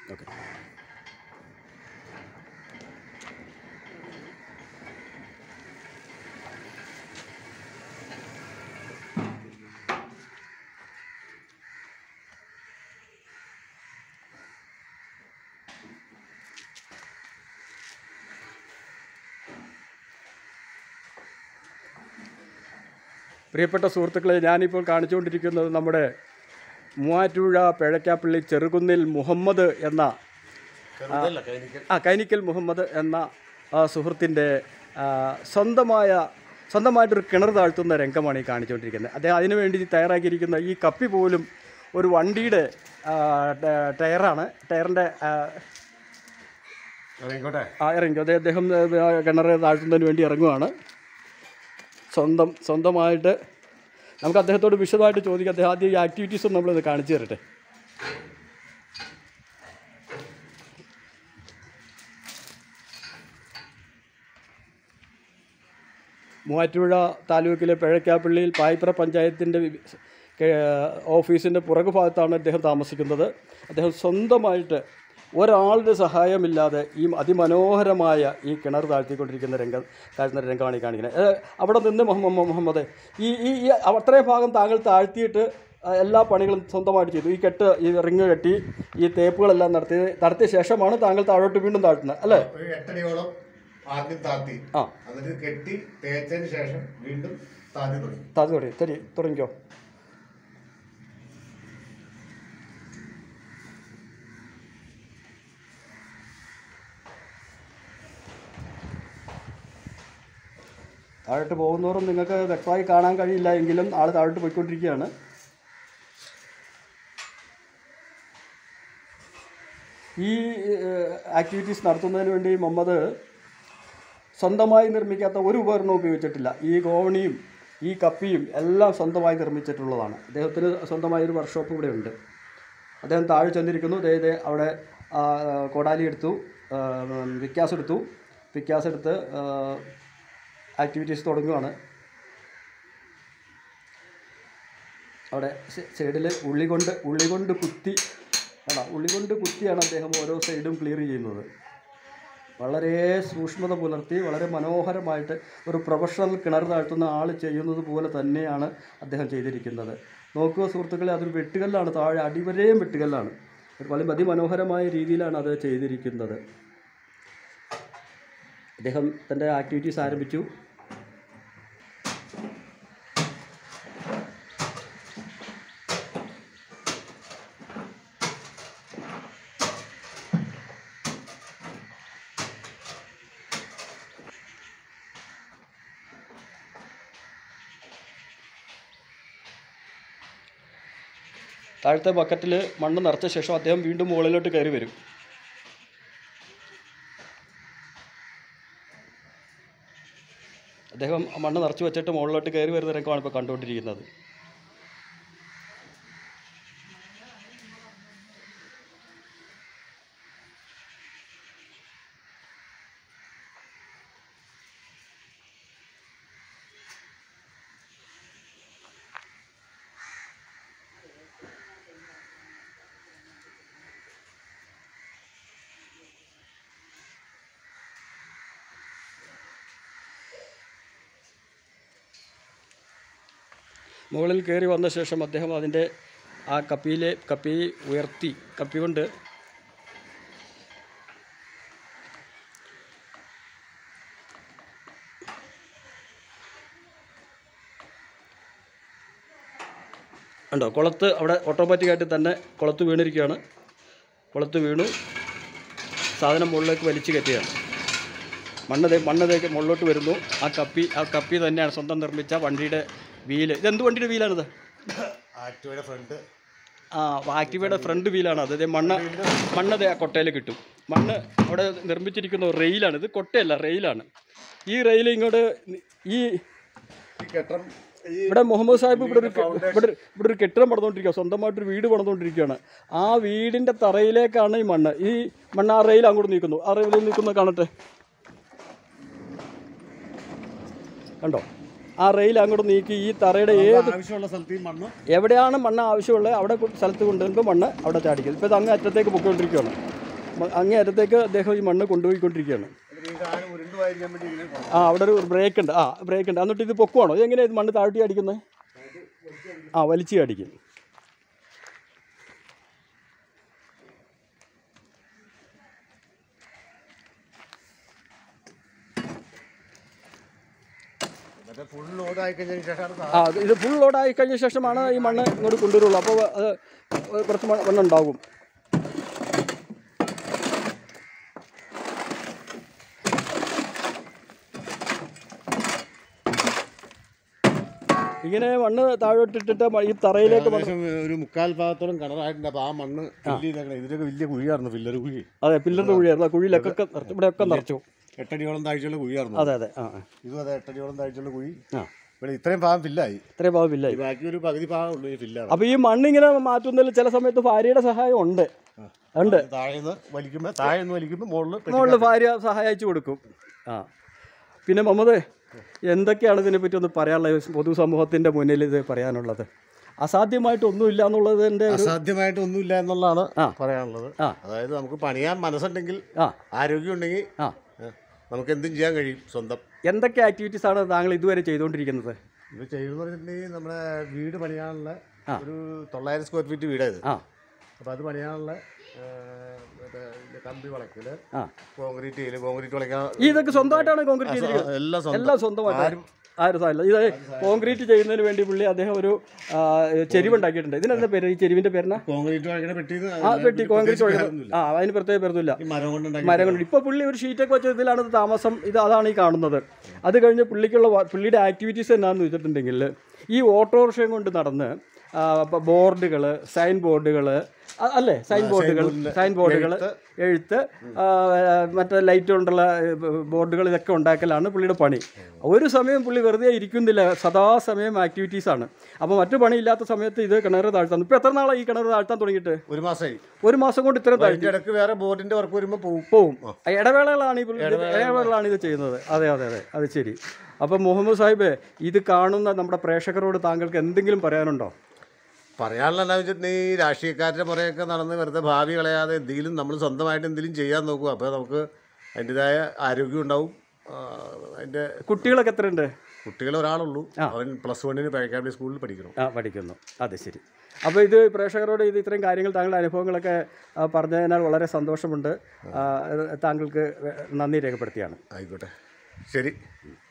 Okay പ്രിയപ്പെട്ട സുഹൃത്തുക്കളെ ഞാനിപ്പോൾ കാണിച്ചുകൊണ്ടിരിക്കുന്നത് നമ്മുടെ മൂവാറ്റുപുഴ പിഴക്കാപ്പള്ളി ചെറുകുന്നിൽ മുഹമ്മദ് എന്ന ചെറുതല്ല കൈനിക്കൽ ആ കൈനിക്കൽ മുഹമ്മദ് എന്ന ആ, സുഹൃത്തിൻ്റെ ആ, സ്വന്തമായ സ്വന്തമായിട്ടൊരു കിണർ താഴ്ത്തുന്ന രംഗമാണ് ഈ കാണിച്ചുകൊണ്ടിരിക്കുന്നത് അദ്ദേഹം അതിനുവേണ്ടി തയ്യാറാക്കിയിരിക്കുന്ന ഈ കപ്പി പോലും ഒരു വണ്ടിയുടെ ആ, ട- ടയറാണ് ടയറിൻ്റെ ആ, ഇറങ്ങിക്കോട്ടെ ആ ഇറങ്ങി അതെ അദ്ദേഹം ആ, കിണർ താഴ്ത്തുന്നതിന് വേണ്ടി ഇറങ്ങുവാണ് സ്വന്തം സ്വന്തമായിട്ട് നമുക്ക് അദ്ദേഹത്തോട് വിശദമായിട്ട് ചോദിക്കാം അദ്ദേഹം ആദ്യം ഈ ആക്ടിവിറ്റീസ് നമ്മളിത് കാണിച്ചു തരട്ടെ മൂവാറ്റുപുഴ താലൂക്കിലെ പിഴക്കാപ്പള്ളിയിൽ പായിപ്ര പഞ്ചായത്തിൻ്റെ വി- കേ- ഓഫീസിൻ്റെ പുറകു ഭാഗത്താണ് അദ്ദേഹം താമസിക്കുന്നത് അദ്ദേഹം സ്വന്തമായിട്ട് ഒരാളുടെ സഹായമില്ലാതെ ഈ അതിമനോഹരമായ ഈ കിണർ താഴ്ത്തിക്കൊണ്ടിരിക്കുന്ന രംഗം താഴ്ത്തുന്ന രംഗമാണ് ഈ കാണിക്കുന്നത് ഏ, അവിടെ നിന്ന് മുഹമ്മദ് മുഹമ്മദ് ഈ ഈ ഈ അത്രയും ഭാഗം താങ്കൾ താഴ്ത്തിയിട്ട് ആ, എല്ലാ പണികളും സ്വന്തമായിട്ട് ചെയ്തു ഈ കെട്ട് ഈ റിങ് കെട്ടി ഈ തേപ്പുകളെല്ലാം നടത്തി നടത്തിയ ശേഷമാണ് താങ്കൾ താഴോട്ട് വീണ്ടും താഴ്ത്തുന്നത് അല്ലേ ഒരു എട്ടടിയോളം ആദ്യം താത്തി ആ എന്നിട്ട് കെട്ടി തേച്ചതിന് ശേഷം വീണ്ടും താത്തി തുടങ്ങി താഴ്ത്തി തുടങ്ങി ശരി തുടങ്ങിക്കോ താഴോട്ട് പോകുന്നതോറും നിങ്ങൾക്ക് വ്യക്തമായി കാണാൻ കഴിയില്ല എങ്കിലും ആൾ താഴോട്ട് പോയിക്കൊണ്ടിരിക്കുകയാണ് ഈ ആക്ടിവിറ്റീസ് നടത്തുന്നതിന് വേണ്ടി മുഹമ്മദ് സ്വന്തമായി നിർമ്മിക്കാത്ത ഒരു ഉപകരണവും ഉപയോഗിച്ചിട്ടില്ല ഈ ഗോവണിയും ഈ കപ്പിയും എല്ലാം സ്വന്തമായി നിർമ്മിച്ചിട്ടുള്ളതാണ് അദ്ദേഹത്തിന് സ്വന്തമായ ഒരു വർക്ക്ഷോപ്പ് ഇവിടെ ഉണ്ട് അദ്ദേഹം താഴെ ചെന്നിരിക്കുന്നു ദേ ദേ അവിടെ ആ, കോടാലി എടുത്തു ആ, വിക്കാസ് എടുത്തു വിക്കാസ് എടുത്ത് ആക്ടിവിറ്റീസ് തുടങ്ങുകയാണ് അവിടെ സൈഡിൽ ഉള്ളി കൊണ്ട് ഉള്ളി കൊണ്ട് കുത്തി അല്ല ഉള്ളി കൊണ്ട് കുത്തിയാണ് അദ്ദേഹം ഓരോ സൈഡും ക്ലിയർ ചെയ്യുന്നത് വളരെ സൂക്ഷ്മത പുലർത്തി വളരെ മനോഹരമായിട്ട് ഒരു പ്രൊഫഷണൽ കിണർ താഴ്ത്തുന്ന ആൾ ചെയ്യുന്നത് പോലെ തന്നെയാണ് അദ്ദേഹം ചെയ്തിരിക്കുന്നത് നോക്കുക സുഹൃത്തുക്കളെ അതൊരു വെട്ടുകല്ലാണ് താഴെ അടിവരെയും വെട്ടുകല്ലാണ് ഒരു വളരെ അതിമനോഹരമായ രീതിയിലാണ് അത് ചെയ്തിരിക്കുന്നത് അദ്ദേഹം തൻ്റെ ആക്ടിവിറ്റീസ് ആരംഭിച്ചു താഴത്തെ ബക്കറ്റിൽ മണ്ണ് നിറച്ച ശേഷം അദ്ദേഹം വീണ്ടും മുകളിലോട്ട് കയറി വരും അദ്ദേഹം ആ മണ്ണ് നിറച്ച് വെച്ചിട്ട് മുകളിലോട്ട് കയറി വരുന്ന രംഗമാണ് ഇപ്പോൾ കണ്ടുകൊണ്ടിരിക്കുന്നത് മുകളിൽ കയറി വന്ന ശേഷം അദ്ദേഹം അതിൻ്റെ ആ കപ്പിയിലെ കപ്പി ഉയർത്തി കപ്പി കൊണ്ട് ഉണ്ടോ കുളത്ത് അവിടെ ഓട്ടോമാറ്റിക്കായിട്ട് തന്നെ കുളത്ത് വീണിരിക്കുകയാണ് കുളത്ത് വീണു സാധനം മുകളിലേക്ക് വലിച്ചു കയറ്റുകയാണ് മണ്ണ് ദേ- മണ്ണ് തേക്ക് മുകളിലോട്ട് വരുന്നു ആ കപ്പി ആ കപ്പി തന്നെയാണ് സ്വന്തം നിർമ്മിച്ച വണ്ടിയുടെ വീല് ഇതെന്ത് വണ്ടിയുടെ വീലാണിത് ആക്ടിവയുടെ ഫ്രണ്ട് ആ ആക്ടിവയുടെ ഫ്രണ്ട് വീലാണ് അത് ദേ മണ്ണ് മണ്ണ് ദേ ആ കൊട്ടയിൽ കിട്ടും മണ്ണ് അവിടെ നിർമ്മിച്ചിരിക്കുന്ന ഒരു റെയിലാണ് ഇത് കൊട്ടയല്ല റെയിലാണ് ഈ റെയിൽ ഇങ്ങോട്ട് ഈ ഈ കെട്ടം ഈ ഇവിടെ മുഹമ്മദ് സാഹിബ് ഇവിടെ ഒരു കെ- ഇവിടെ ഒരു- ഇവിടെ ഒരു കെട്ടിടം പണിതുകൊണ്ടിരിക്കുക സ്വന്തമായിട്ടൊരു വീട് പണിതുകൊണ്ടിരിക്കുകയാണ് ആ വീടിൻ്റെ തറയിലേക്കാണ് ഈ മണ്ണ് ഈ മണ്ണ് ആ റെയിൽ അങ്ങോട്ട് നീക്കുന്നു ആ റെയിൽ നീക്കുന്നത് കാണട്ടെ കണ്ടോ ആ റെയിൽ അങ്ങോട്ട് നീക്കി ഈ തറയുടെ ഏത് ആവശ്യമുള്ള സ്ഥലത്ത് ഈ മണ്ണ് എവിടെയാണ് മണ്ണ് ആവശ്യമുള്ളത് അവിടെ കൊ- സ്ഥലത്ത് കൊണ്ടുവരുമ്പോൾ മണ്ണ് അവിടെ ചാടിക്കും ഇപ്പോൾ ഇത് അങ്ങ് അറ്റത്തേക്ക് പൊയ്ക്കൊണ്ടിരിക്കുകയാണ് മ- അങ്ങേ അറ്റത്തേക്ക് അദ്ദേഹം ഈ മണ്ണ് കൊണ്ടുപോയിക്കൊണ്ടിരിക്കുകയാണ് ഈ സാധനം ഉരുണ്ടുമായിരിക്കാൻ വേണ്ടി ഇങ്ങനെ കൊണ്ടുപോകും. ആ അവിടെ ഒരു ബ്രേക്ക് ഉണ്ട് ആ ബ്രേക്ക് ഉണ്ട് എന്നിട്ട് ഇത് പൊക്കുവാണോ ഇത് എങ്ങനെയാണ് ഇത് മണ്ണ് താഴ്ത്തി അടിക്കുന്നത് ആ വലിച്ചു അടിക്കും മറ്റേ ഫുൾ ലോഡ് ആയി കഴിഞ്ഞതിന് ശേഷമാണ് സാധനം ആ അത് ഇത് ഫുൾ ലോഡായി കഴിഞ്ഞ ശേഷമാണ് ഈ മണ്ണ് ഇങ്ങോട്ട് കൊണ്ടുവരുള്ളൂ അപ്പോൾ അത് കുറച്ച് മണ്ണ് മണ്ണുണ്ടാകും ഇങ്ങനെ മണ്ണ് താഴോട്ടിട്ടിട്ട് മ- ഈ തറയിലേക്ക് മണ്ണ് ഏകദേശം ഒരു മുക്കാൽ ഭാഗത്തോളം കിണറായിട്ടുണ്ട് അപ്പോൾ ആ മണ്ണ് ഫില്ല് ചെയ്തേക്കണം ഇതിലൊക്കെ വലിയ കുഴിയായിരുന്നു ഫില്ലർ കുഴി അതെ പില്ലറിൻ്റെ കുഴിയായിരുന്നു ആ കുഴിയിലൊക്കെ നിറച്ചു ഇവിടെയൊക്കെ നിറച്ചു എട്ടടിയോളം താഴ്ചയുള്ള കുഴിയായിരുന്നു അതെ അതെ ആ ആ. ഇതും അതെ എട്ടടിയോളം താഴ്ചയുള്ള കുഴി ആ ഇവിടെ ഇത്രയും ഭാഗം ഫില്ലായി ഇത്രയും ഭാഗമില്ല ഈ ബാക്കി ഒരു പകുതി ഭാഗം ഉള്ളൂ ഈ ഫില്ലാണ് അപ്പോൾ ഈ മണ്ണിങ്ങനെ മാറ്റുന്നതിൽ ചില സമയത്ത് ഭാര്യയുടെ സഹായം ഉണ്ട് ഉണ്ട് താഴേന്ന് വലിക്കുമ്പോൾ താഴേന്ന് വലിക്കുമ്പോൾ മുകളിൽ മുകളിൽ ഭാര്യ സഹായിച്ചു കൊടുക്കും ആ പിന്നെ മുഹമ്മദ് എന്തൊക്കെയാണ് ഇതിനെപ്പറ്റി ഒന്ന് പറയാനുള്ളത് പൊതുസമൂഹത്തിൻ്റെ മുന്നിൽ ഇത് പറയാനുള്ളത് അസാധ്യമായിട്ടൊന്നുമില്ല എന്നുള്ളതിൻ്റെ ഒരു അസാധ്യമായിട്ട് ഒന്നുമില്ല എന്നുള്ളതാണ് ആ. പറയാനുള്ളത് ആ. അതായത് നമുക്ക് പണിയാൻ മനസ്സുണ്ടെങ്കിൽ ആ ആരോഗ്യം ഉണ്ടെങ്കിൽ ആ ഏ, നമുക്ക് എന്തും ചെയ്യാൻ കഴിയും സ്വന്തം എന്തൊക്കെ ആക്ടിവിറ്റീസാണ് താങ്കൾ ഇതുവരെ ചെയ്തുകൊണ്ടിരിക്കുന്നത് ഇത് ചെയ്യുന്ന പറഞ്ഞിട്ടുണ്ടെങ്കിൽ നമ്മുടെ വീട് പണിയാനുള്ള ആ. ഒരു തൊള്ളായിരം സ്ക്വയർ ഫീറ്റ് വീടായത് ആ അപ്പോൾ അത് പണിയാനുള്ള ഏ, മറ്റേ ഇതിന്റെ കമ്പി വളയ്ക്കല് ആ കോൺക്രീറ്റ് ചെയ്യല് കോൺക്രീറ്റ് വളയ്ക്കാൻ ഈ ഇതൊക്കെ സ്വന്തമായിട്ടാണ് കോൺക്രീറ്റ് ചെയ്തിരിക്കുന്നത് എല്ലാം സ്വന്തം എല്ലാം സ്വന്തമായിട്ട് ആരും ആരും സാധില്ല ഇത് കോൺക്രീറ്റ് ചെയ്യുന്നതിന് വേണ്ടി പുള്ളി അദ്ദേഹം ഒരു ആ, ചെരിവുണ്ടാക്കിയിട്ടുണ്ട് ഇതിനെന്താ പേര് ഈ ചെരുവിൻ്റെ പേരെന്നാ കോൺക്രീറ്റ് വളയ്ക്കണ പെട്ടിന്ന് ആ പെട്ടി കോൺക്രീറ്റ് പ്രത്യേകിച്ച് ഒഴിക്കണം ആ അതിന് പ്രത്യേക പേരൊന്നുമില്ല ഈ മരം കൊണ്ടുണ്ടാക്കി മരം കൊണ്ട് ഇപ്പോൾ പുള്ളി ഒരു ഷീറ്റൊക്കെ വെച്ചതിലാണ് ഇത് താമസം ഇത് അതാണ് ഈ കാണുന്നത് അത് കഴിഞ്ഞ് പുള്ളിക്കുള്ള വ- പുള്ളിയുടെ ആക്ടിവിറ്റീസ് എന്നാന്ന് വെച്ചിട്ടുണ്ടെങ്കിൽ ഈ ഓട്ടോറിക്ഷയും കൊണ്ട് നടന്ന് ബോർഡുകൾ സൈൻ ബോർഡുകൾ അല്ലേ സൈൻ ബോർഡുകൾ സൈൻ ബോർഡുകൾ എഴുത്ത് ആ, മറ്റേ ലൈറ്റ് കൊണ്ടുള്ള ബോർഡുകൾ ഇതൊക്കെ ഉണ്ടാക്കലാണ് പുള്ളിയുടെ പണി ഒരു സമയം പുള്ളി വെറുതെ ഇരിക്കുന്നില്ല സദാസമയം ആക്ടിവിറ്റീസാണ് അപ്പോൾ മറ്റു പണിയില്ലാത്ത സമയത്ത് ഇത് കിണർ താഴ്ത്താൻ ഇപ്പോൾ എത്ര നാളായി ഈ കിണർ താഴ്ത്താൻ തുടങ്ങിയിട്ട് ഒരു മാസമായി ഒരു മാസം കൊണ്ട് ഇത്രയും താഴ്ത്തി അതിന്റെ ഇടയ്ക്ക് വേറെ ബോർഡിന്റെ വർക്ക് വരുമ്പോൾ പോകും പോവും ഇടവേളകളാണ് ഈ പുള്ളി ഇത് ഇടവേളകളാണ് ഇത് ചെയ്യുന്നത് അതെ അതെ അതെ അത് ശരി അപ്പം മുഹമ്മദ് സാഹിബ് ഇത് കാണുന്ന നമ്മുടെ പ്രേക്ഷകരോട് താങ്കൾക്ക് എന്തെങ്കിലും പറയാനുണ്ടോ പറയാനുള്ള എന്താ വെച്ചിട്ടുണ്ടെങ്കിൽ ഈ രാഷ്ട്രീയക്കാരുടെ പുറകെയൊക്കെ നടന്ന് വെറുതെ ഭാവി കളയാതെ എന്തെങ്കിലും നമ്മൾ സ്വന്തമായിട്ട് എന്തെങ്കിലും ചെയ്യാൻ നോക്കുക അപ്പോൾ നമുക്ക് അതിൻ്റെതായ ആരോഗ്യം ഉണ്ടാവും ആ, അതിൻ്റെ കുട്ടികളൊക്കെ എത്രയുണ്ട് കുട്ടികൾ ഒരാളുള്ളൂ അവൻ പ്ലസ് വണ്ണിന് പഴക്കാമ്പി സ്കൂളിൽ പഠിക്കണം ആ പഠിക്കുന്നു അതെ ശരി അപ്പോൾ ഇത് പ്രേക്ഷകരോട് ഇത് ഇത്രയും കാര്യങ്ങൾ താങ്കളുടെ അനുഭവങ്ങളൊക്കെ ആ, പറഞ്ഞതിനാൽ വളരെ സന്തോഷമുണ്ട് ആ, താങ്കൾക്ക് നന്ദി രേഖപ്പെടുത്തിയാണ് ആയിക്കോട്ടെ ശരി